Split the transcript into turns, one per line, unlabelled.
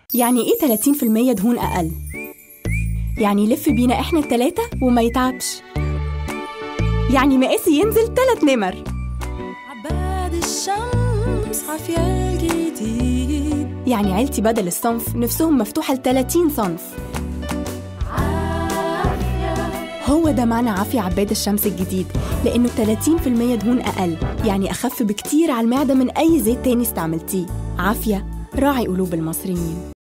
يعني ايه 30% دهون أقل؟ يعني يلف بينا احنا التلاتة وما يتعبش يعني مقاسي ينزل تلات نمر
عباد الشمس عافية الجديد
يعني عيلتي بدل الصنف نفسهم مفتوحة ل 30 صنف هو ده معنى عافية عباد الشمس الجديد لأنه 30% دهون أقل يعني أخف بكتير على المعدة من أي زيت تاني استعملتيه عافية راعي قلوب المصريين